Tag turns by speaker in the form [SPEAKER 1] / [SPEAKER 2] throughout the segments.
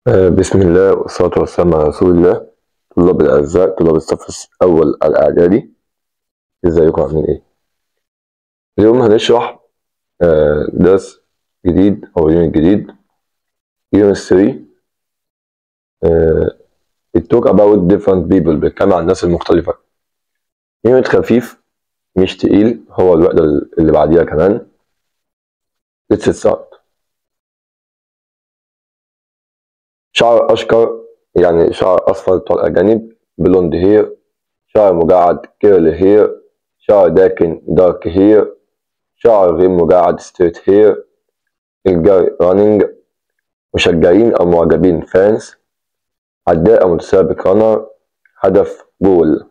[SPEAKER 1] آه، بسم الله والصلاة والسلام على رسول الله طلاب الأعزاء طلاب الصف الأول الإعدادي ازيكم عاملين إيه؟ اليوم هنشرح آه، درس جديد أو يونت جديد يونت 3 آه، it talk about different people بيتكلم عن الناس المختلفة يونت خفيف مش تقيل هو الوقت اللي بعديها كمان let's start شعر أشقر يعني شعر أصفر بتوع الأجانب بلوند هير شعر مجعد كيرل هير شعر داكن دارك هير شعر غير مجعد ستريت هير الجري رانينج مشجعين أو معجبين فانس عداء أو متسابق رانر هدف جول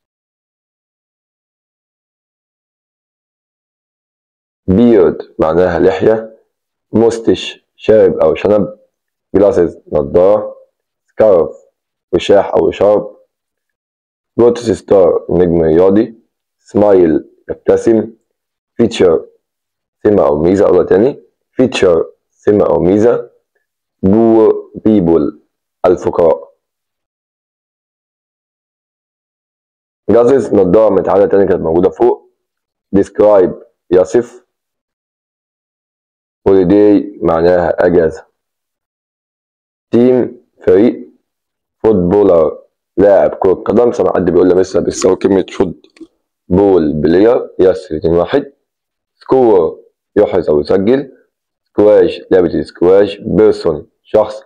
[SPEAKER 1] بيرد معناها لحية مستش شارب أو شنب جلاسز نضارة سكارف وشاح أو شرب بروتس ستار نجم رياضي سمايل يبتسم فيتشر سمة أو ميزة أقولها تاني فيتشر سمة أو ميزة بور بيبول الفقراء جلاسز نضارة متعادة تاني كانت موجودة فوق describe يصف holiday معناها أجازة تيم فريق فوتبولر لاعب كرة قدم سمع حد بيقول لمسا بيساوي كلمة فوت بول بلاير يس اتنين واحد سكور يحرز أو يسجل سكواش لعبة السكواش بيرسون شخص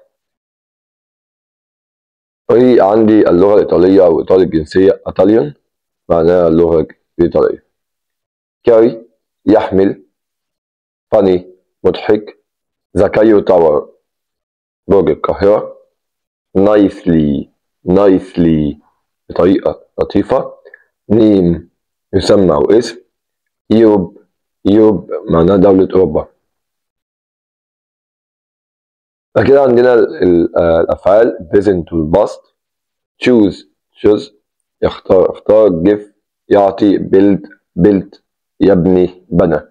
[SPEAKER 1] في عندي اللغة الإيطالية أو إيطالي الجنسية إيطاليان معناها اللغة الإيطالية كاري يحمل فاني مضحك زكايو تاور برج القاهرة نايسلي نايسلي بطريقة لطيفة نيم يسمى أو اسم يوب يوب معناه دولة أوروبا بعد كده عندنا الأفعال present والباست choose choose يختار اختار give يعطي build built يبني بنى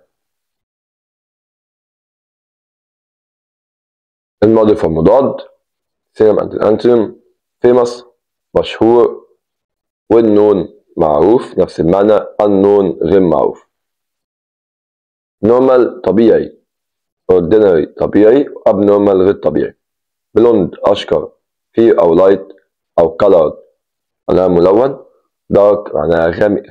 [SPEAKER 1] الماضي فالمضاد سينما أنت الأنتم famous مشهور والنون معروف نفس المعنى unknown غير معروف normal طبيعي ordinary طبيعي abnormal غير طبيعي blonde أشقر clear أو light أو colored معناها ملون dark معناها غامق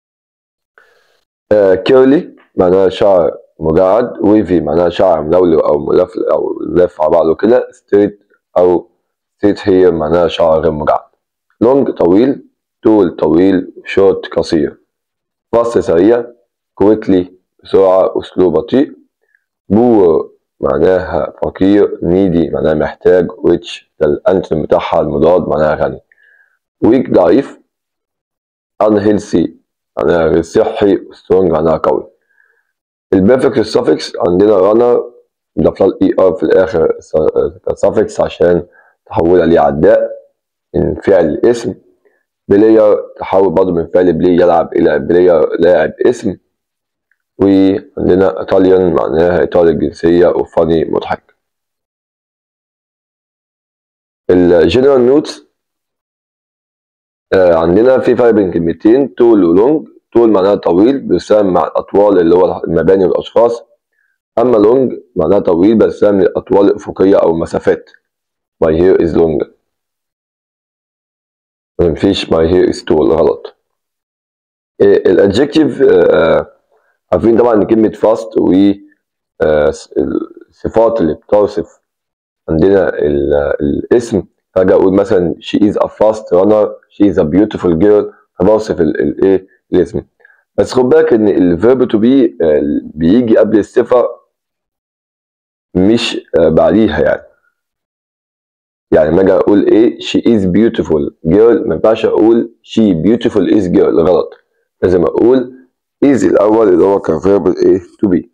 [SPEAKER 1] uh, curly معناها شعر مجعد ويفي معناها شعر ملولو او ملف او ملف على بعضه كده ستريت او ستريت هي معناها شعر غير مجعد لونج طويل طول طويل شورت قصير فاست سريع كويكلي بسرعة أسلوب بطيء بور معناها فقير نيدي معناها محتاج ريتش ده الأنتم بتاعها المضاد معناها غني ويك ضعيف unhealthy معناها غير صحي سترونج معناها قوي البرفكت السفكس عندنا رانر ضاف لها الاي ار في الاخر كسفكس عشان تحولها لعداء من فعل الاسم بلاير تحول برضه من فعل بلاي يلعب الى بلاير لاعب اسم وعندنا ايطاليان معناها ايطالي الجنسية وفاني مضحك الجنرال نوتس آه عندنا في فرق بين كلمتين طول ولونج طول معناها طويل بيستخدم مع الأطوال اللي هو المباني والأشخاص أما لونج معناها طويل بيستخدم للأطوال الأفقية أو المسافات my hair is long مفيش my hair is tall غلط الادجكتيف عارفين طبعا ان كلمة fast و الصفات اللي بتوصف عندنا الاسم فاجي اقول مثلا she is a fast runner she is a beautiful girl فبوصف الايه الاسم بس خد بالك ان الفيرب تو بي بيجي قبل الصفه مش بعديها يعني يعني لما اجي اقول ايه she is beautiful girl ما ينفعش اقول she beautiful is girl غلط لازم اقول is الاول اللي هو كفيرب ايه to be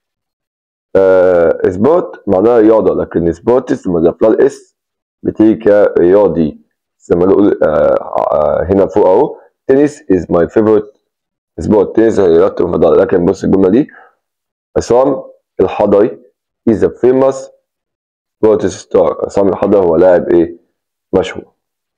[SPEAKER 1] آه سبورت معناها رياضه لكن سبورتس لما ضاف لها الاس بتيجي كرياضي لما نقول آه آه هنا فوق اهو تنس is my favorite sport تنس هي رياضتي المفضلة لكن بص الجملة دي عصام الحضري is a famous سبورتس ستار عصام الحضر هو لاعب ايه مشهور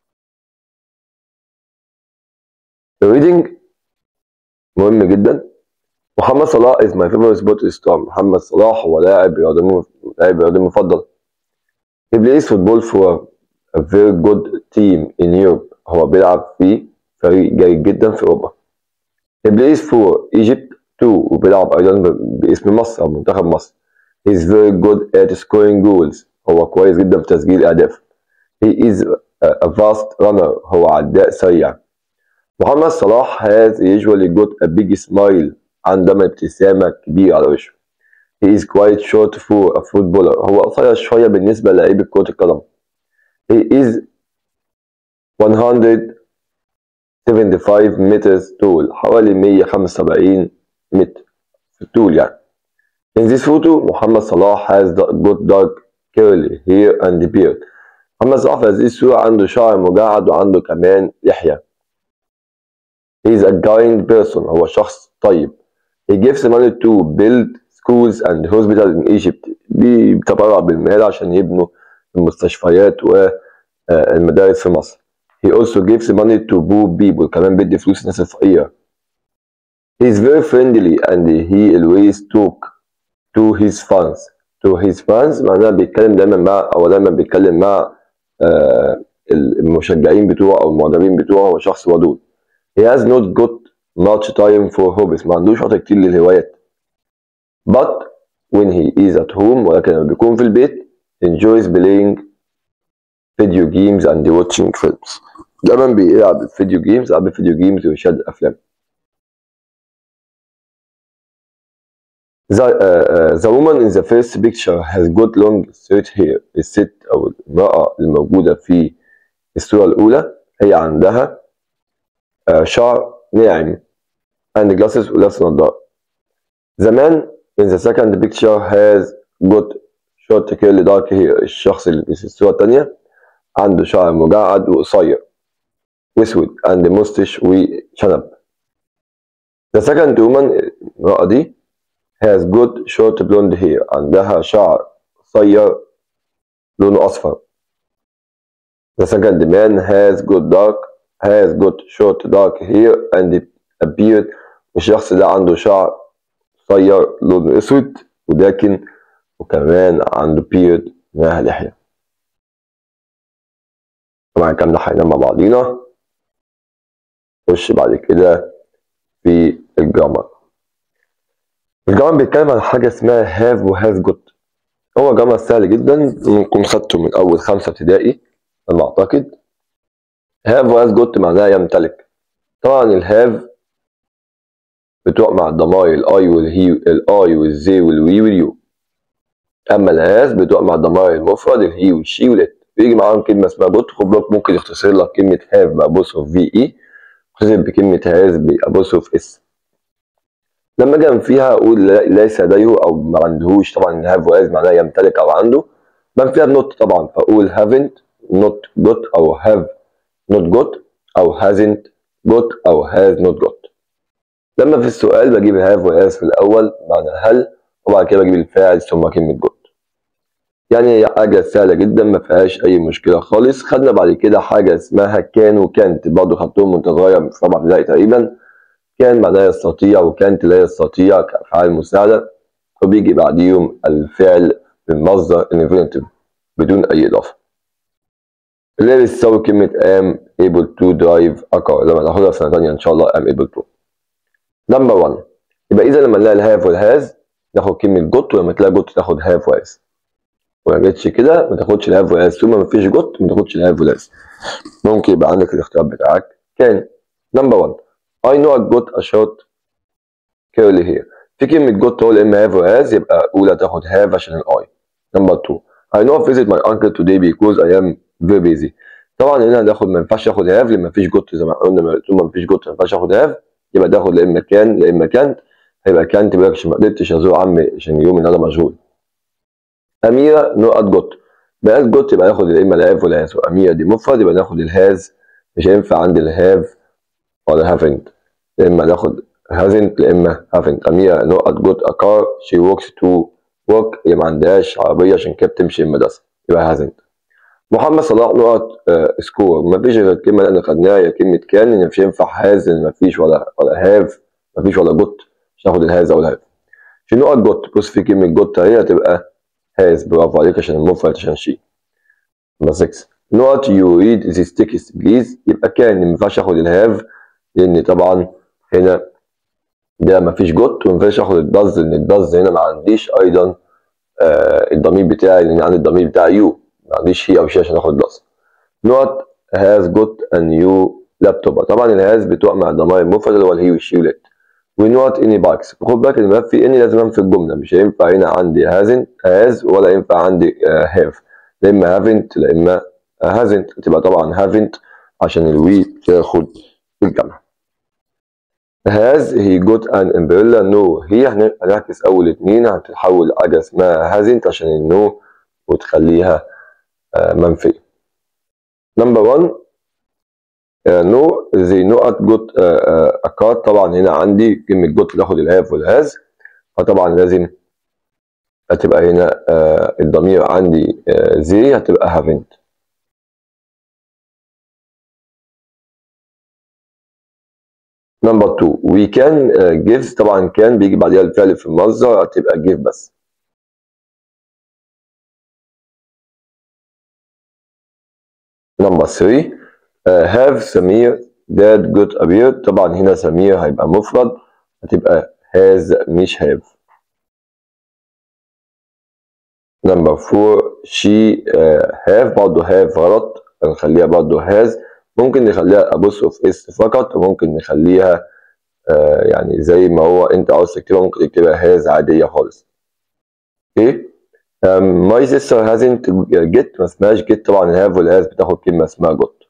[SPEAKER 1] الريدنج مهم جدا محمد صلاح is my favorite sports star محمد صلاح هو لاعب رياضي لاعب رياضي مفضل he plays football for a very good team in Europe هو بيلعب في فريق جيد جدا في أوروبا he plays for Egypt too وبيلعب أيضا باسم مصر أو منتخب مصر he is very good at scoring goals هو كويس جدا في تسجيل الأهداف he is a fast runner هو عداء سريع محمد صلاح has usually got a big smile عندما ابتسامة كبيرة على وشه he is quite short for a footballer هو قصير شوية بالنسبة للعيبة كرة القدم he is 175 meters tall حوالي 175 متر في الطول يعني in this photo محمد صلاح has got dark curly hair and beard محمد صلاح في هذه الصورة عنده شعر مجعد وعنده كمان لحية he is a kind person هو شخص طيب he gives money to build schools and hospitals in Egypt بيتبرع بالمال عشان يبنوا المستشفيات والمدارس في مصر he also gives money to poor people كمان بيدي فلوس الناس الفقيرة he is very friendly and he always talk to his fans to his fans معناها بيتكلم دايما مع او دايما بيتكلم مع آه المشجعين بتوعه او المعجبين بتوعه هو شخص ودود he has not got much time for hobbies ما عندوش وقت كتير للهوايات but when he is at home ولكن لما بيكون في البيت enjoys playing video games and watching films دايما بيلعب فيديو جيمز يلعب فيديو جيمز ويشاهد افلام The, uh, the woman in the first picture has got long straight hair. الست أو المرأة الموجودة في الصورة الأولى هي عندها uh, شعر ناعم and glasses ولابس نظارة. The man in the second picture has got short curly dark hair. الشخص اللي في الصورة الثانية عنده شعر مجعد وقصير واسود and mustache وشنب. The second woman المرأة دي has got short blonde hair عندها شعر قصير لونه أصفر. The second man has got dark has got short dark hair and a beard الشخص ده عنده شعر قصير لونه أسود ولكن وكمان عنده beard معاه لحية. طبعا الكلام ده هينام مع بعضينا. نخش بعد كده في الجرامر. الجرامر بيتكلم عن حاجة اسمها have و have got هو جرامر سهل جدا ممكن خدته من أول خمسة ابتدائي أنا أعتقد have و have got معناها يمتلك طبعا الهاف بتقع مع الضمائر الاي والهي الاي والزي والوي واليو اما الهاز بتقع مع الضمائر المفرد الهي والشي والات بيجي معاهم كلمه اسمها بوت خد بالك ممكن يختصر لك كلمه هاف بابوستروف في اي يختصر بكلمه هاز بابوستروف اس لما اجي فيها اقول ليس لديه او ما عندهوش طبعا هاف وهاز معناها يمتلك او عنده بنفيها بنوت طبعا فاقول haven't not got او have not got او hasn't got او has not got لما في السؤال بجيب have وhas في الاول معنى هل وبعد كده بجيب الفاعل ثم كلمه got يعني هي حاجه سهله جدا ما فيهاش اي مشكله خالص خدنا بعد كده حاجه اسمها كان وكانت برضه خدتهم وانت صغير في رابعه ابتدائي تقريبا كان معناه يستطيع وكانت لا يستطيع كافعال مساعده وبيجي بعديهم الفعل بالمصدر infinitive بدون اي اضافه اللي بتساوي كلمة am able to drive a car لما ناخدها في سنة تانية إن شاء الله am able to. نمبر 1 يبقى إذا لما نلاقي الهاف والهاز ناخد كلمة جوت ولما تلاقي جوت تاخد هاف وهاز. وما جتش كده ما تاخدش الهاف والهاز طول ما مفيش جوت ما تاخدش الهاف والهاز. ممكن يبقى عندك الاختيار بتاعك كان نمبر 1 I know I got a short curly hair. في كلمة جوت تقول إما هاف وهاز يبقى أولى تاخد هاف عشان الأي. نمبر 2 I know I visit my uncle today because I am very busy طبعا هنا هناخد ما ينفعش اخد هاف لما مفيش جوت زي ما قلنا طول ما مفيش جوت ما ينفعش اخد هاف يبقى تاخد لا اما كان لا اما كانت هيبقى كانت بقى عشان ما قدرتش ازور عمي عشان اليوم اللي انا مشغول اميره نو ات جوت بقى جوت يبقى ناخد لا اما الهاف ولا هاز واميره دي مفرد يبقى ناخد الهاز مش هينفع عندي الهاف ولا هافنت يا اما ناخد هازنت لا اما هافنت اميره نو ات جوت ا كار شي وركس تو ورك هي ما عندهاش عربيه عشان كده بتمشي المدرسه يبقى hasn't محمد صلاح نقط آه سكور مفيش غير الكلمة اللي خدناها هي كلمة كان إن مش ينفع هاز إن مفيش ولا ولا هاف مفيش ولا جوت مش هاخد الهاز أو الهاف في نقط جوت بص في كلمة جوت هي هتبقى هاز برافو عليك عشان المفرد عشان شي نمبر 6 نقط يو ريد ذيس تكست بليز يبقى كان ما ينفعش اخد الهاف لان طبعا هنا ده ما فيش جوت وما ينفعش اخد الدز لان الدز هنا ما عنديش ايضا آه الضمير بتاعي لان عندي الضمير بتاع يو ما عنديش هي او شي عشان اخد دز نقط هاز جوت ا نيو لابتوب طبعا الهاز بتوقع مع الضمائر المفرد اللي هو الهي والشي والات ونوت اني باكس خد بالك ان ما في اني لازم في الجمله مش هينفع هنا عندي هازن هاز ولا ينفع عندي هاف لا اما هافنت لا اما هازنت تبقى طبعا هافنت عشان الوي تاخد الجمع هاز هي جوت ان امبريلا نو هي هنعكس اول اتنين هتتحول حاجه اسمها هازنت عشان النو وتخليها منفيه نمبر 1 نو زي نقط جوت اكاد طبعا هنا عندي كلمه جوت تاخد الهاف والهاز فطبعا لازم هتبقى هنا آه الضمير عندي آه زي هتبقى هافنت نمبر 2 وي كان جيفز طبعا كان بيجي بعديها الفعل في المصدر هتبقى جيف بس نمبر 3 هاف سمير داد جوت ابير طبعا هنا سمير هيبقى مفرد هتبقى هاز مش هاف نمبر 4 شي هاف برضه هاف غلط هنخليها برضه هاز ممكن نخليها ابوس اوف اس فقط وممكن نخليها آه يعني زي ما هو انت عاوز تكتبها ممكن تكتبها هاز عاديه خالص اوكي ماي سيستر هازنت جيت ما اسمهاش جيت طبعا الهاف والهاز بتاخد كلمه اسمها جوت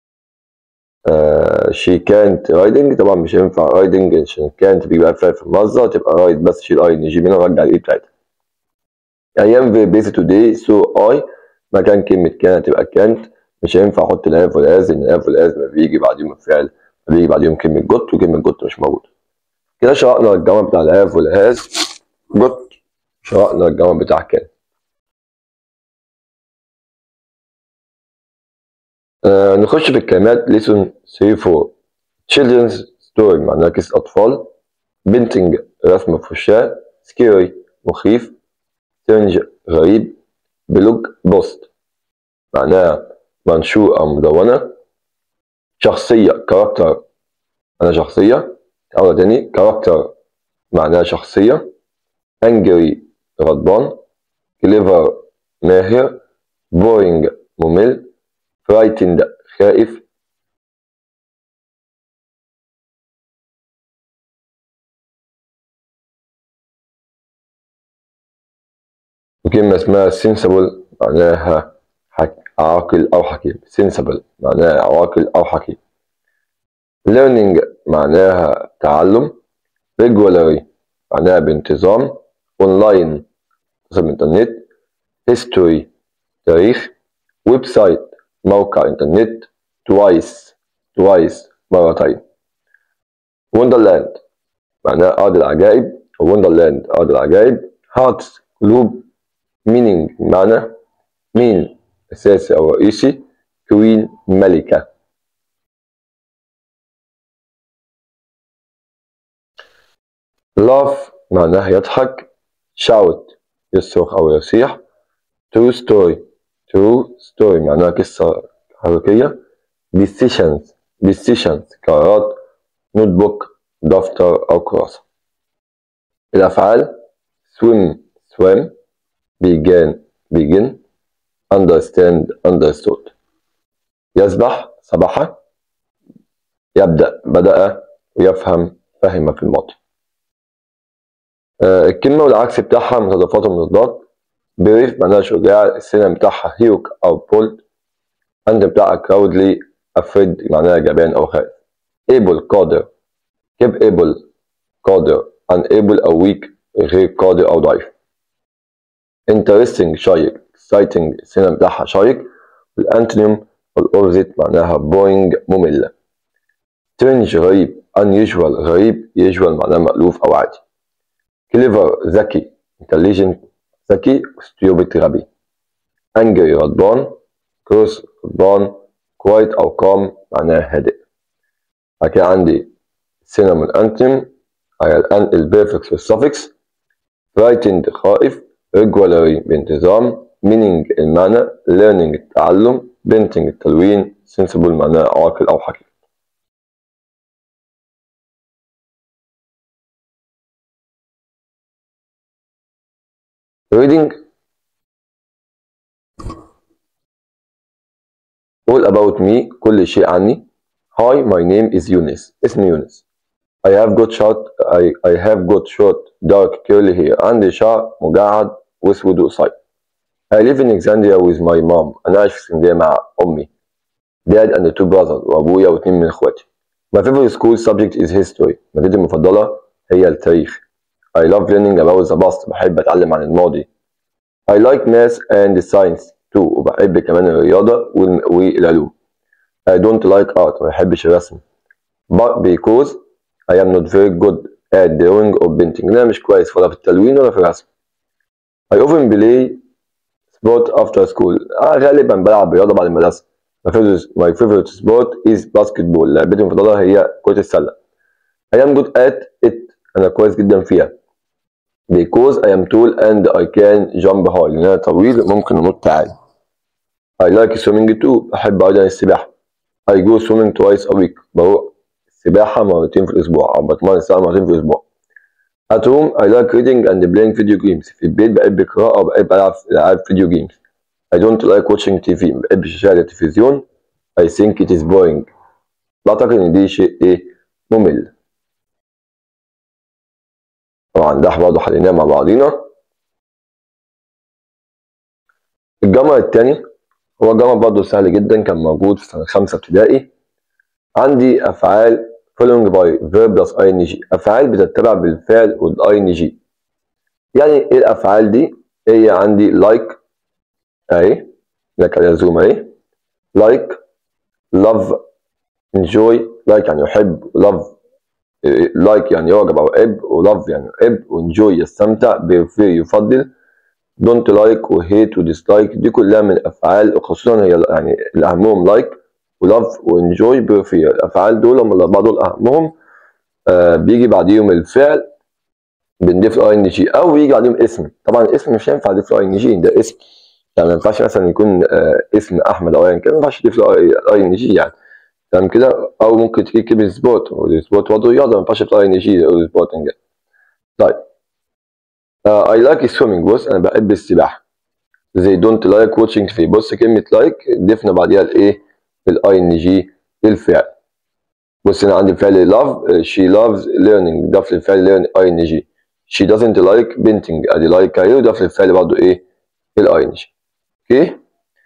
[SPEAKER 1] شي كانت رايدنج طبعا مش هينفع رايدنج عشان كانت بيبقى فعل في المصدر تبقى رايد بس شيل اي نجي منها ونرجع الاي بتاعتها ايام في بيزي توداي سو اي مكان كلمه كانت هتبقى كانت مش هينفع احط الهاف والاز لان الهاف والاز ما بيجي بعديهم الفعل بيجي بعديهم كلمه جوت وكلمه جوت مش موجوده كده شرحنا الجمع بتاع الهاف والهاز جوت شرحنا الجمع بتاع كان آه نخش في الكلمات ليسون 3 4 children's story معناها قصة أطفال بنتنج رسمة فشاة سكيري مخيف تنج غريب بلوج بوست معناها منشور أو مدونة شخصية كاركتر أنا شخصية أو تاني كاركتر معناها شخصية angry غضبان كليفر ماهر بورينج ممل frightened خائف وكلمة اسمها sensible معناها عاقل أو حكيم sensible معناها عاقل أو حكيم learning معناها تعلم regularly معناها بانتظام online اتصال بالإنترنت history تاريخ ويب سايت موقع إنترنت twice twice مرتين وندرلاند معناها أرض العجائب وندرلاند أرض العجائب hearts قلوب meaning معنى مين أساسي أو رئيسي كوين ملكة laugh معناها يضحك shout يصرخ أو يصيح true story true story معناها قصة حقيقية decisions decisions قرارات notebook دفتر أو كراسة الأفعال swim swim began begin understand understood يسبح سبح يبدأ بدأ ويفهم فهم في الماضي آه الكلمة والعكس بتاعها متضافات ومضادات بريف معناها شجاع السينما بتاعها هيوك أو بولد أنت بتاعها كراودلي أفريد معناها جبان أو خايف able قادر كيب able قادر unable أو weak غير قادر أو ضعيف interesting شيق exciting السينما بتاعها شيق والأنتونيوم والأوبزيت معناها boring مملة strange غريب unusual غريب usual معناها مألوف أو عادي clever ذكي intelligent ذكي stupid غبي angry غضبان cross غضبان quiet أو calm معناها هادئ بعد كده عندي synonym antonym البريفكس والsuffix frightened خائف regularly بانتظام meaning المعنى learning التعلم painting التلوين sensible معناه عاقل أو حكيم reading all about me كل شيء عني Hi my name is Yunus اسمي يونس I have got short I, I have got short dark curly hair عندي شعر مجعد واسود وقصير I live in Alexandria with my mom أنا عايش في اسكندرية مع أمي Dad and two brothers وأبويا واتنين من إخواتي My favorite school subject is history مادتي المفضلة هي التاريخ I love learning about the past بحب أتعلم عن الماضي I like math and science too وبحب كمان الرياضة والعلوم I don't like art ما بحبش الرسم but because I am not very good at drawing or painting أنا مش كويس ولا في التلوين ولا في الرسم I often play sport after school آه غالبا بلعب رياضة بعد المدرسة My favorite, my favorite sport is basketball لعبتي المفضلة هي كرة السلة I am good at it أنا كويس جدا فيها because I am tall and I can jump high لأن أنا طويل ممكن أنط عالي I like swimming too بحب أيضا السباحة I go swimming twice a week بروح السباحة مرتين في الأسبوع أو بتمرن السباحة مرتين في الأسبوع At home I like reading and playing video games في البيت بحب القراءة وبحب ألعب ألعاب فيديو جيمز I don't like watching TV ما بحبش أشاهد التلفزيون I think it is boring بعتقد إن دي شيء إيه ممل طبعا ده برضه حليناه مع بعضينا الجمر التاني هو جمر برضه سهل جدا كان موجود في سنة خمسة ابتدائي عندي أفعال following by verb plus ing أفعال بتتبع بالفعل وال ing يعني إيه الأفعال دي؟ هي عندي like أهي لك على زوم أهي like love enjoy like يعني يحب love لايك يعني يعجب او يحب ولاف يعني يحب وانجوي يستمتع بيرفير يفضل دونت لايك وهيت وديسلايك دي كلها من الافعال خصوصا هي يعني الاهمهم لايك ولاف وانجوي بيرفير الافعال دول هم الاربعه دول اهمهم آه بيجي بعديهم الفعل بنضيف له اي ان جي او يجي بعديهم اسم طبعا الاسم مش هينفع اضيف له اي ان جي ده اسم يعني ما ينفعش مثلا يكون آه اسم احمد او ايا كان ما ينفعش تضيف له اي ان جي يعني تمام كده او ممكن تجيب كلمه سبورت والسبورت برضه رياضه ما ينفعش تطلع ان جي او سبورتنج طيب اي لايك سويمنج بص انا بحب السباحه زي دونت لايك واتشنج في بص كلمه لايك ضفنا بعديها الايه الاي ان جي للفعل بص هنا عندي الفعل لاف شي لافز ليرنينج ضاف للفعل ليرن اي ان جي شي دازنت لايك بينتنج ادي لايك اهي وضاف للفعل برضه ايه الاي ان جي اوكي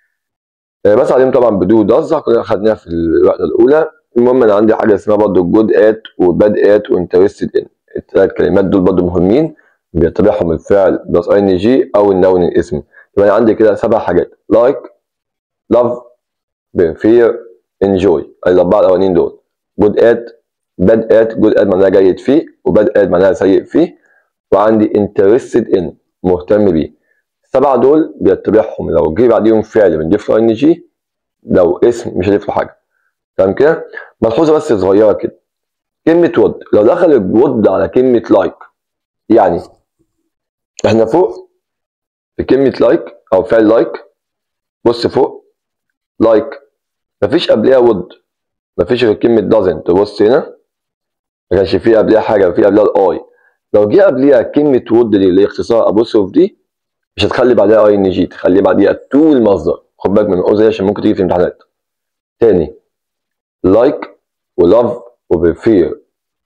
[SPEAKER 1] بس عليهم طبعا بدو داز كلنا خدناها في الوحده الاولى المهم انا عندي حاجه اسمها برضه جود ات وباد ات وانترستد ان الثلاث كلمات دول برضه مهمين بيتبعهم الفعل بلس اي ان جي او النون الاسم يبقى انا عندي كده سبع حاجات لايك لاف فير انجوي الاربعه الاولانيين دول جود ات باد ات جود ات معناها جيد فيه وباد ات معناها سيء فيه وعندي انترستد ان مهتم بيه السبعة دول بيتبعهم لو جه بعديهم فعل بنضيف له ان جي لو اسم مش هنضيف له حاجة تمام كده ملحوظة بس صغيرة كده كلمة ود لو دخل الود على كلمة لايك يعني احنا فوق في كلمة لايك أو فعل لايك بص فوق لايك مفيش قبلها ود مفيش غير كلمة doesn't تبص هنا ما كانش فيه قبلها حاجة في قبلها الاي لو جه قبلها كلمة ود دي اللي هي اختصار أبوستروف دي مش هتخلي بعدها اي ان جي تخلي بعديها تو المصدر خد بالك من الأوزة عشان ممكن تيجي في الامتحانات تاني لايك ولاف وبرفير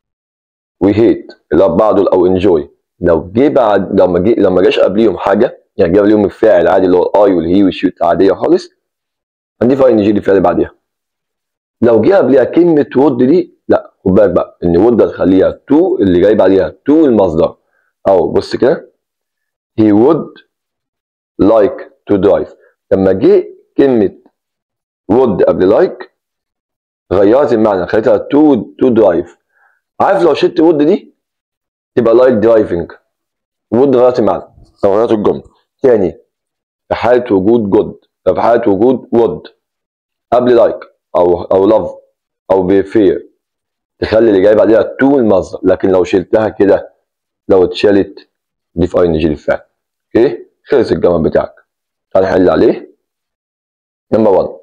[SPEAKER 1] وهيت الأربعة دول أو انجوي لو جه بعد لما جه لما جاش قبليهم حاجة يعني جه قبليهم الفاعل عادي اللي هو الاي والهي والشي عادية خالص هنضيف اي ان جي للفعل بعديها لو جه قبلها كلمة وود دي لا خد بالك بقى إن وود هتخليها تو اللي جاي بعديها تو المصدر أو بص كده he would like to drive لما جه كلمة would قبل like غيرت المعنى خليتها to to drive عارف لو شلت would دي تبقى like driving would غيرت المعنى أو غيرت الجملة تاني في حالة وجود جود في حالة وجود would قبل لايك like أو أو love أو prefer تخلي اللي جاي بعديها تو المصدر لكن لو شلتها كده لو اتشالت دي في اي ان جي للفعل اوكي خلص الجمل بتاعك تعال نحل عليه نمبر 1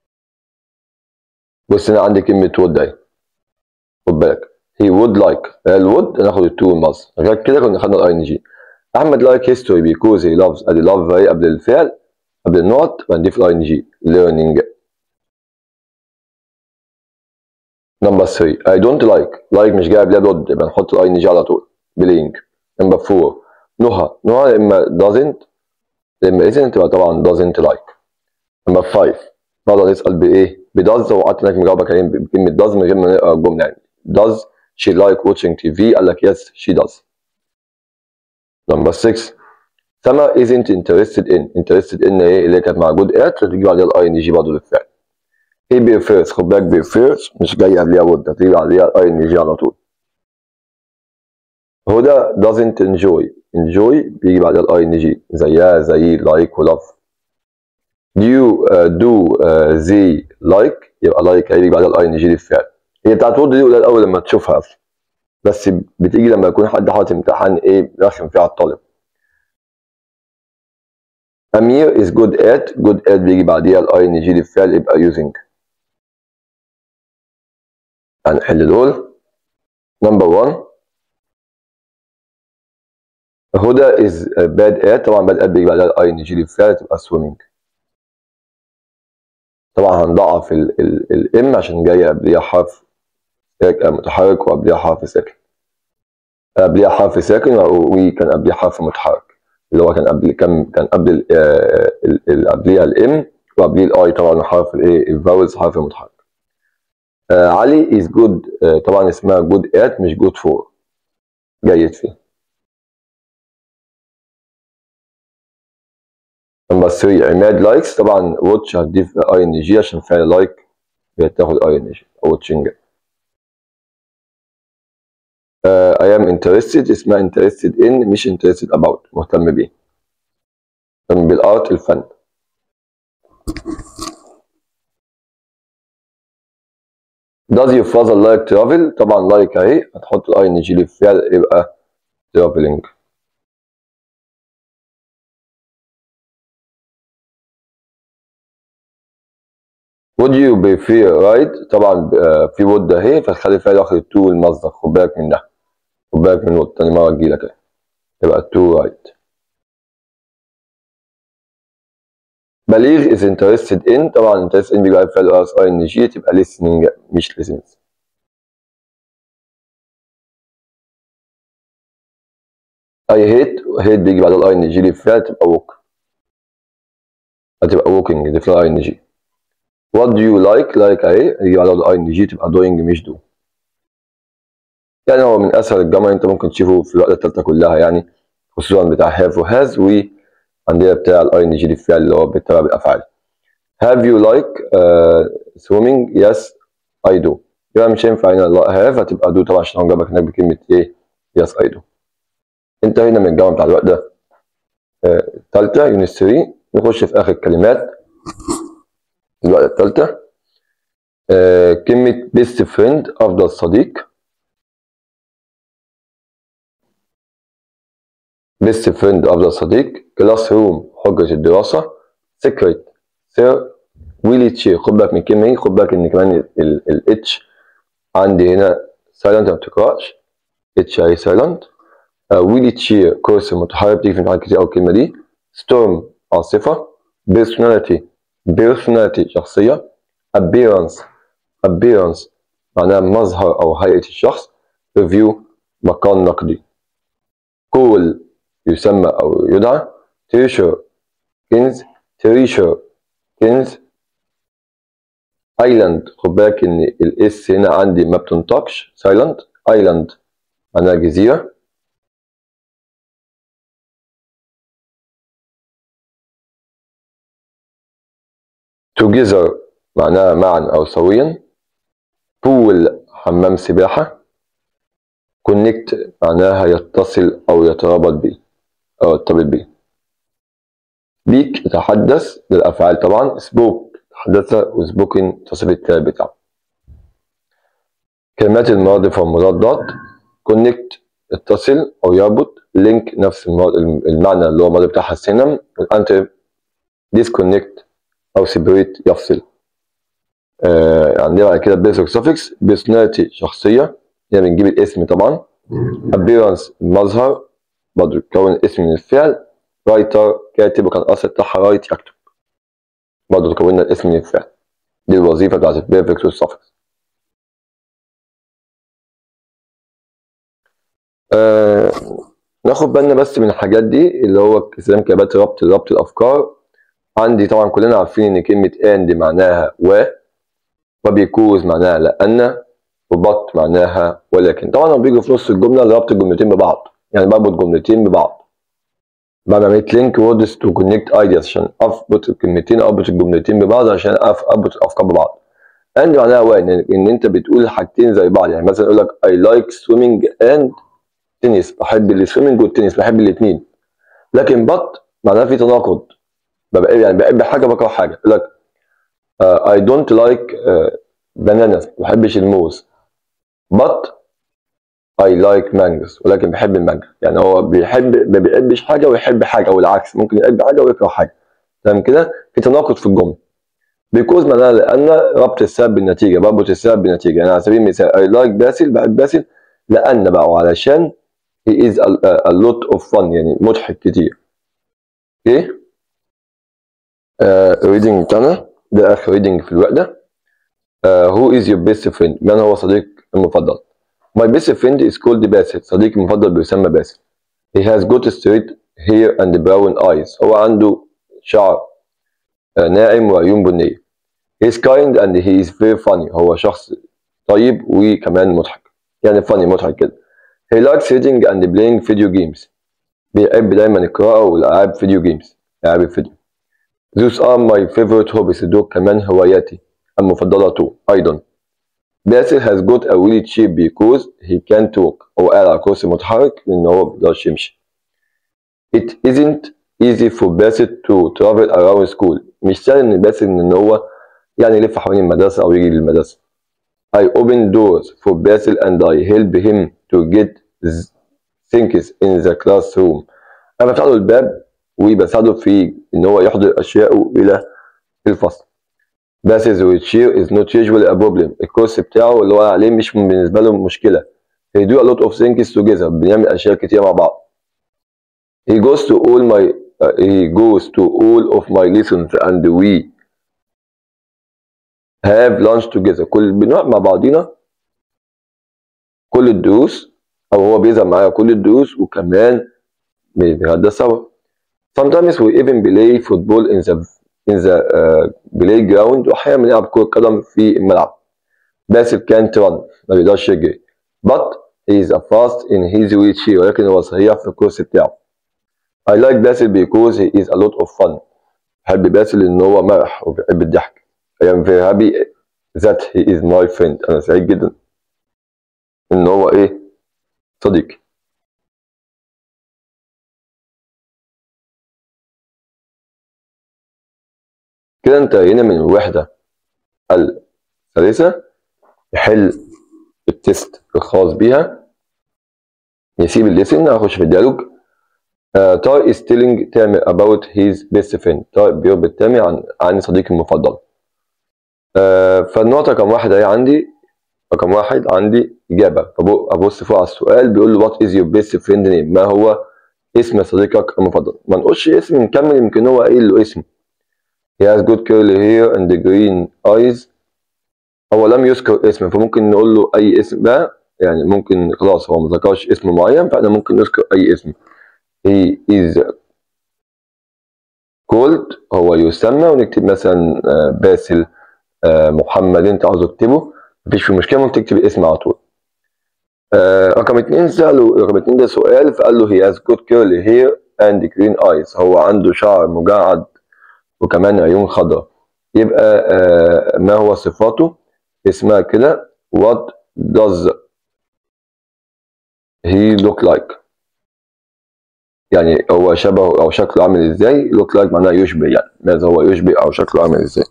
[SPEAKER 1] بص هنا عندي كلمة would اهي خد بالك he would like ال would ناخد التو المصدر غير كده كنا خدنا الاي ان جي احمد like history because he loves ادي love اهي قبل الفعل قبل النوت بنضيف الاي ان جي learning نمبر 3 I don't like like مش جاي قبلها بلود يبقى نحط الاي ان جي على طول بلينج نمبر 4 نهى نهى اما doesn't اما isn't تبقى طبعا doesn't like نمبر 5 نقدر نسال بايه؟ بداز وقعدت هناك مجاوبه بكلمه does من غير ما نقرا الجمله يعني does she like watching TV قال لك yes she does نمبر 6 سما isn't interested in interested in ايه اللي كانت مع جود ات فتجيب عليها الاي ان جي برضه للفعل ايه بيرفيرز خد بالك بيرفيرز مش جاي قبلها would هتيجي عليها الاي ان جي على طول هدى doesn't enjoy enjoy بيجي بعدها الاي ان جي زيها زي like و love do you uh, do uh, they like يبقى like هيجي بعدها الاي ان جي للفعل هي بتاعت would دي قليل قوي لما تشوفها اصلا بس بتيجي لما يكون حد حاطط امتحان ايه رخم فيها على الطالب أمير is good at good at بيجي بعديها الاي ان جي للفعل يبقى using هنحل دول نمبر 1 هدى is bad at طبعا bad at بيجي بعدها الاي ان جي للفعل تبقى swimming طبعا هنضعف الام عشان جايه قبليها حرف متحرك وقبليها حرف ساكن قبليها حرف ساكن وكان قبليها حرف متحرك اللي هو كان قبل كان كان قبل قبليها الام وقبليه الاي طبعا حرف الايه الفاولز حرف متحرك آه علي is good آه طبعا اسمها good at مش good for جيد فيه نمبر 3 عماد لايكس طبعا واتش هتضيف اي ان جي عشان فعل لايك بتاخد اي ان جي واتشنج I am interested اسمها interested in مش interested about مهتم بيه مهتم بالارت الفن Does your father like travel؟ طبعا like اهي هتحط الاي ان جي للفعل يبقى traveling would you prefer right طبعا في would اهي فتخلي الفعل واخد التو المصدر خد بالك من ده خد بالك من would تاني مرة تجيلك اهي تبقى التو right بليغ is interested in طبعا interested in بيبقى الفعل اس اي ان جي تبقى listening مش listens I hate hate بيجي بعد الاي ان جي للفعل تبقى walk هتبقى walking دي في الاي ان جي What do you like like اهي يجي بعدها الاي ان جي تبقى doing مش do يعني هو من اسهل الجمل انت ممكن تشوفه في الوقت التالتة كلها يعني خصوصا بتاع have و has وعندنا بتاع الاي ان جي للفعل اللي هو بيتبع بالافعال have you like uh, swimming yes I do يبقى مش هينفع هنا have هتبقى do طبعا عشان هو جابك هناك بكلمة ايه yes I do انتهينا من الجمل بتاع الوقت ده التالتة يونت 3 نخش في اخر الكلمات الوقت التالتة آه كلمة best friend أفضل صديق best friend أفضل صديق class room حجرة الدراسة secret سر ويلي تشير خد بالك من الكلمة دي خد بالك إن كمان ال H عندي هنا silent ما بتقرأش H أهي silent ويلي تشير كورس متحرك بتيجي في امتحانات كتير أوي الكلمة دي storm عاصفة personality personality شخصية appearance appearance معناها مظهر أو هيئة الشخص review مقال نقدي call يسمى أو يدعى treasure كنز treasure كنز island خد بالك إن الاس هنا عندي ما بتنطقش silent island معناها جزيرة together معناها معا أو سويا pool حمام سباحة connect معناها يتصل أو يترابط به أو يرتبط به speak يتحدث للأفعال طبعا spoke تحدث وسبوكن تصل التالت بتاعه كلمات الماضي والمضادات connect اتصل أو يربط link نفس المعنى اللي هو الماضي بتاعها السينم الأنتر disconnect أو separate يفصل آه عندنا بعد كده basic suffix personality شخصية يعني بنجيب الاسم طبعا appearance مظهر برضه كون الاسم من الفعل writer كاتب وكان الأصل بتاعها رايت يكتب برضه كونا الاسم من الفعل دي الوظيفة بتاعت البيرفكت والسفكس آه ناخد بالنا بس من الحاجات دي اللي هو استخدام كلمات ربط ربط الأفكار عندي طبعا كلنا عارفين إن كلمة and معناها و وبيكوز معناها لأن وبط معناها ولكن طبعا لما بيجي في نص الجملة ربط الجملتين ببعض يعني بربط جملتين ببعض بعد ما عملت لينك ووردز تو كونكت ايدياز عشان اربط الكلمتين اربط الجملتين ببعض عشان اربط الافكار ببعض اند معناها وين ان انت بتقول حاجتين زي بعض يعني مثلا يقول لك اي لايك سويمنج اند تنس بحب السويمنج والتنس بحب الاثنين لكن بط معناها في تناقض ببقى يعني بحب حاجه بكره حاجه يقول لك اي دونت لايك باناناس ما بحبش الموز but I like mangoes ولكن بحب المانجا يعني هو بيحب ما بيحبش حاجه ويحب حاجه او العكس ممكن يحب حاجه ويكره حاجه تمام كده في تناقض في الجمله بيكوز معناها لان ربط السبب بالنتيجه بربط السبب بالنتيجه يعني على سبيل المثال I like باسل بحب باسل لان بقى وعلشان he is a, a lot of fun يعني مضحك كتير اوكي ريدنج بتاعنا ده اخر ريدنج في الوحده uh, who is your best friend من هو صديق المفضل My best friend is called باسل صديقي المفضل بيسمى باسل He has got straight hair and brown eyes هو عنده شعر ناعم وعيون بنية He is kind and he is very funny هو شخص طيب وكمان مضحك يعني funny مضحك كده He likes reading and playing video games بيحب دايما القراءة والألعاب فيديو جيمز ألعاب الفيديو Those are my favorite hobbies دول كمان هواياتي المفضلة أيضا باسل has got a wheelchair because he can't walk هو قاعد على كرسي متحرك لأن هو مبيقدرش يمشي It isn't easy for باسل to travel around school مش سهل إن باسل إن هو يعني يلف حوالين المدرسة أو يجي للمدرسة I open doors for باسل and I help him to get things in the classroom أنا بفتح له الباب وبساعده في إن هو يحضر أشياءه إلى الفصل Bass's wheelchair is not usually a problem الكرسي بتاعه اللي هو عليه مش بالنسبة له مشكلة They do a lot of things together بنعمل أشياء كتير مع بعض He goes to all my uh, he goes to all of my lessons and we have lunch together كل بنقعد مع بعضينا كل الدروس أو هو بيذهب معايا كل الدروس وكمان بنتغدى سوا Sometimes we even play football in the in the uh, playground وأحيانا بنلعب كرة قدم في الملعب باسل can't run ما بيقدرش يجري but he is a fast in his wheelchair ولكن هو سريع في الكرسي بتاعه I like باسل because he is a lot of fun بحب باسل إن هو مرح وبيحب الضحك I am very happy that he is my friend أنا سعيد جدا إن هو إيه صديقي كده انتهينا من الوحدة الثالثة يحل التست الخاص بيها يسيب الليسن اخش في الديالوج تاي is telling تامر about his best friend تاي بيربط تامر عن عن صديقي المفضل uh, فالنقطة رقم واحد اهي عندي رقم واحد عندي إجابة فأبص فوق على السؤال بيقول له what is your best friend name ما هو اسم صديقك المفضل ما نقولش اسم نكمل يمكن هو قايل له اسم He has good curly hair and green eyes هو لم يذكر اسم فممكن نقول له أي اسم بقى يعني ممكن خلاص هو ما ذكرش اسم معين فاحنا ممكن نذكر أي اسم He is called هو يسمى ونكتب مثلا باسل محمد انت عاوز تكتبه مفيش في مشكلة ممكن تكتب الاسم على طول رقم اتنين سأله رقم اتنين ده سؤال فقال له he has good curly hair and green eyes هو عنده شعر مجعد وكمان عيون خضراء يبقى آه ما هو صفاته اسمها كده what does he look like يعني هو شبهه او شكله عامل ازاي look like معناها يشبه يعني ماذا هو يشبه او شكله عامل ازاي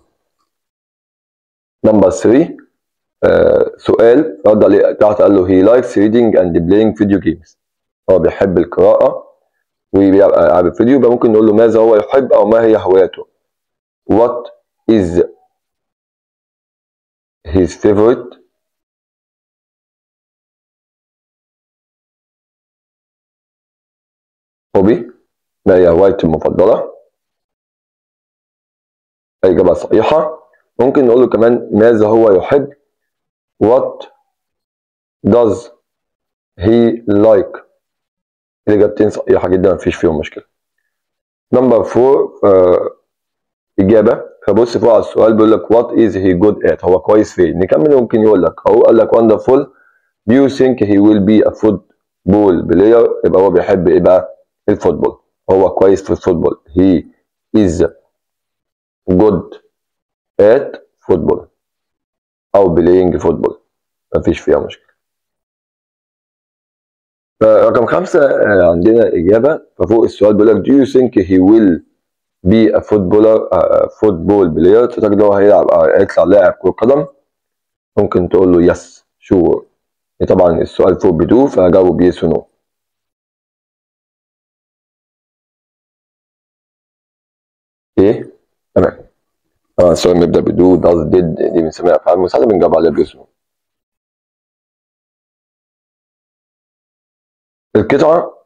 [SPEAKER 1] نمبر 3 آه سؤال رد عليه تحت قال له he likes reading and playing video games هو بيحب القراءة وبيلعب ألعاب الفيديو يبقى ممكن نقول له ماذا هو يحب أو ما هي هواياته what is his favorite hobby ما هي هوايته المفضلة إجابة صحيحة ممكن نقول له كمان ماذا هو يحب what does he like الإجابتين صحيحة جدا مفيش فيهم مشكلة نمبر فور إجابة فبص فوق على السؤال بيقول لك what is he good at هو كويس فين نكمل ممكن يقول لك أهو قال لك wonderful do you think he will be a football player يبقى هو بيحب إيه بقى الفوتبول هو كويس في الفوتبول he is good at football أو playing football مفيش فيها مشكلة رقم خمسة عندنا إجابة ففوق السؤال بيقول لك do you think he will be a footballer uh, football player تعتقد إن هو هيلعب هيطلع لاعب كرة قدم ممكن تقول له yes sure طبعا السؤال فوق بدو فهجاوب yes or no ايه تمام طبعا السؤال بيبدأ بدو does did دي بنسميها أفعال مساعدة بنجاوب عليها بيس or no القطعة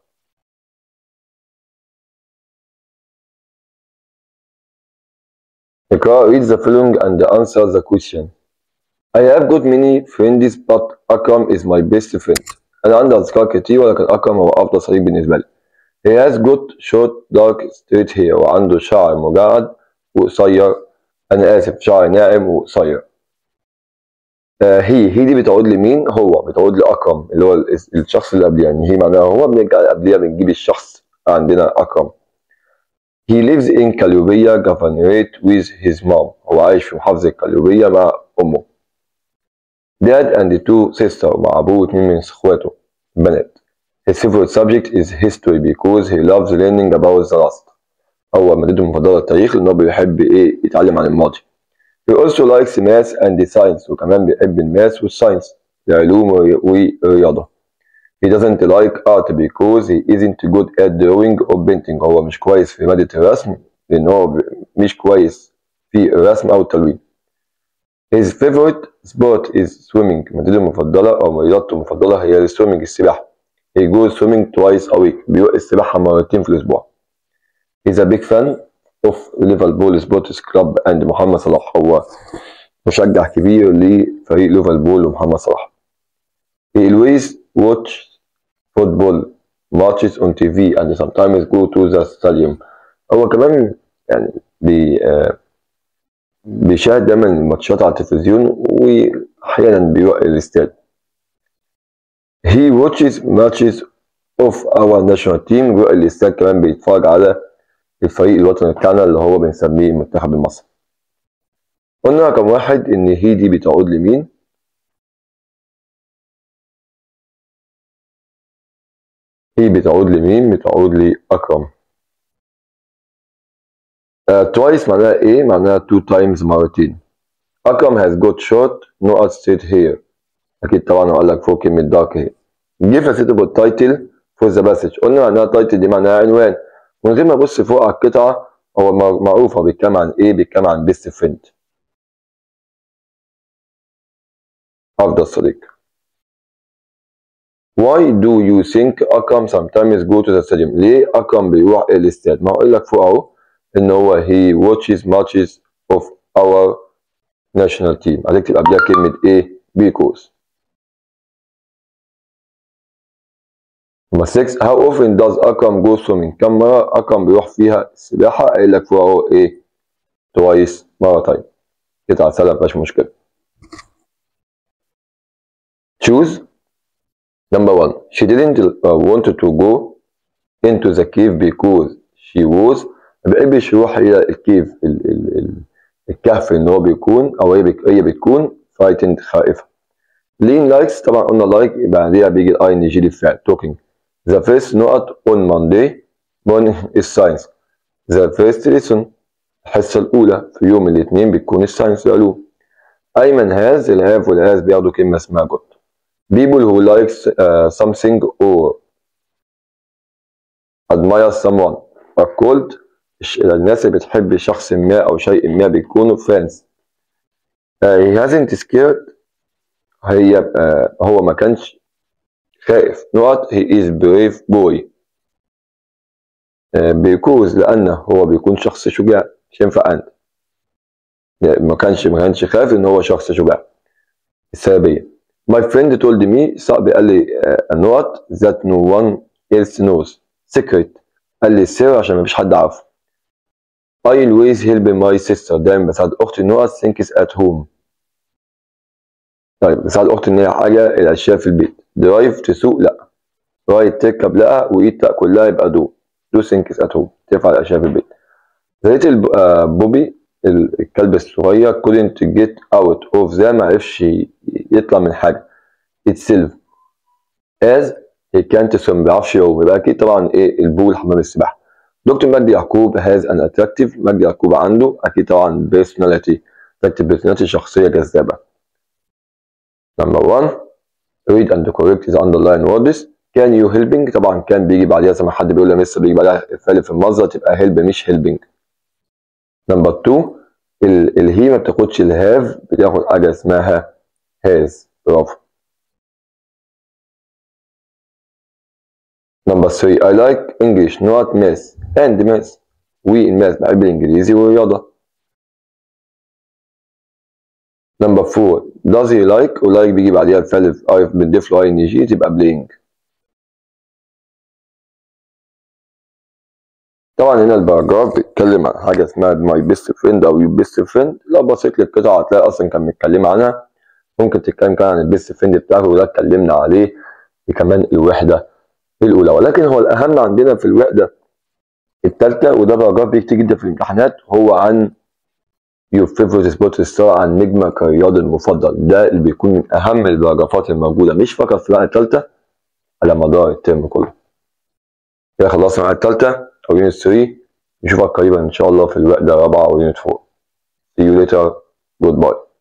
[SPEAKER 1] اقرأ read the following and answer the question I have got many friends but أكرم is my best friend أنا عندي أصدقاء كتير ولكن أكرم هو أفضل صديق بالنسبة لي He has got short dark straight hair وعنده شعر مجعد وقصير أنا آسف شعر ناعم وقصير آه هي هي دي بتعود لمين هو بتعود لأكرم اللي هو الشخص اللي قبليه يعني هي معناها هو بنرجع قبليها بنجيب الشخص عندنا أكرم He lives in Kalubiya Governorate with his mom هو عايش في محافظة كالوبية مع أمه Dad and two sister مع أبوه واتنين من إخواته بنات His favorite subject is history because he loves learning about the past هو مادته المفضلة التاريخ لأنه بيحب إيه يتعلم عن الماضي He also likes math and science وكمان بيحب الماث والساينس العلوم والرياضة He doesn't like art because he isn't good at drawing or painting هو مش كويس في مادة الرسم لأن هو مش كويس في الرسم أو التلوين His favorite sport is swimming مادته المفضلة أو رياضته المفضلة هي السويمنج السباحة He goes swimming twice a week بيروح السباحة مرتين في الأسبوع He's a big fan of ليفربول سبورتس كلاب and محمد صلاح هو مشجع كبير لفريق ليفربول ومحمد صلاح He always watch football matches on TV and sometimes go to the stadium هو كمان يعني بي آه بيشاهد دايما الماتشات على التلفزيون واحيانا بيروح الاستاد He watches matches of our national team بيروح الاستاد كمان بيتفرج على الفريق الوطني بتاعنا اللي هو بنسميه المنتخب المصري قلنا رقم واحد ان هي دي بتعود لمين هي بتعود لمين بتعود لأكرم uh, twice معناها ايه معناها two times مرتين أكرم has got short نقط straight hair أكيد طبعا هو قال لك فوق كلمة dark hair give a suitable title for the passage قلنا معناها title دي معناها عنوان من غير ما ابص فوق على القطعه هو معروف هو بيتكلم عن ايه بيتكلم عن بيست فريند افضل صديق Why do you think أكرم sometimes go to the stadium؟ ليه أكرم بيروح الاستاد؟ ما أقول لك فوق أهو إن هو he watches matches of our national team هتكتب قبلها كلمة إيه؟ because نمبر 6 how often does أكرم go swimming كم مرة أكرم بيروح فيها السباحة قايل لك فوق أهو إيه twice مرتين قطعة سهلة مفيهاش مشكلة choose number one she didn't uh, want to go into the cave because she was ما بيحبش يروح إلى الكيف ال ال ال الكهف إن هو بيكون أو هي بك- هي بتكون frightened خائفة لين لايكس طبعا قلنا لايك يبقى بعديها بيجي الاي ان جي للفعل talking the first نقط on Monday morning is science the first lesson الحصة الأولى في يوم الاثنين بتكون الساينس العلوم أيمن هاز الهاف والهاز بياخدوا كلمة اسمها جود people who likes uh, something or admire someone are called الناس اللي بتحب شخص ما أو شيء ما بيكونوا friends uh, he hasn't scared هي uh, هو ما كانش خائف نقط he is brave boy uh, because لأنه هو بيكون شخص شجاع مش ينفع أنت ما كانش ما كانش خايف إن هو شخص شجاع السببية My friend told me صاحبي قال لي النقط that no one else knows secret قال لي السر عشان مفيش حد عارفه I always help my sister دايما بساعد أختي النقط things at home طيب بساعد أختي إن هي حاجة الأشياء في البيت درايف تسوق لأ رايد تركب لأ وإيت تأكل لأ يبقى دو دو things at home تفعل الأشياء في البيت لقيت بوبي الكلب الصغير couldn't get out of ده ما عرفش يطلع من حاجة itself as he can't swim ما بيعرفش يعوم يبقى أكيد طبعا إيه البول حمام السباحة دكتور مجدي يعقوب has an attractive مجدي يعقوب عنده أكيد طبعا personality attractive personality شخصية جذابة number one read and correct the underline words can you helping طبعا كان بيجي بعديها زي ما حد بيقول يا مستر بيجي بعدها فعل في المصدر تبقى help مش helping نمبر 2 الهي ما بتاخدش الهاف بتاخد حاجه اسمها هاز برافو نمبر 3 I like English not math and math we in math بحب الانجليزي والرياضه نمبر 4 does he like و like بيجي بعديها الفعل I بنضيف له ان جي تبقى playing طبعا هنا الباراجراف بيتكلم عن حاجه اسمها ماي بيست فريند او يو بيست فريند لو بصيت للقطعه هتلاقي اصلا كان متكلم عنها ممكن تتكلم كمان عن البيست فريند بتاعه وده اتكلمنا عليه كمان الوحده الاولى ولكن هو الاهم عندنا في الوحده الثالثه وده باراجراف بيكتير جدا في الامتحانات هو عن يور فيفورت سبورت ستار عن نجمك الرياضي المفضل ده اللي بيكون من اهم الباراجرافات الموجوده مش فقط في الوحده الثالثه على مدار الترم كله كده خلصنا على الثالثه أو يونت 3 نشوفك قريبا إن شاء الله في الوحدة الرابعة أو يونت 4 See you later. Goodbye.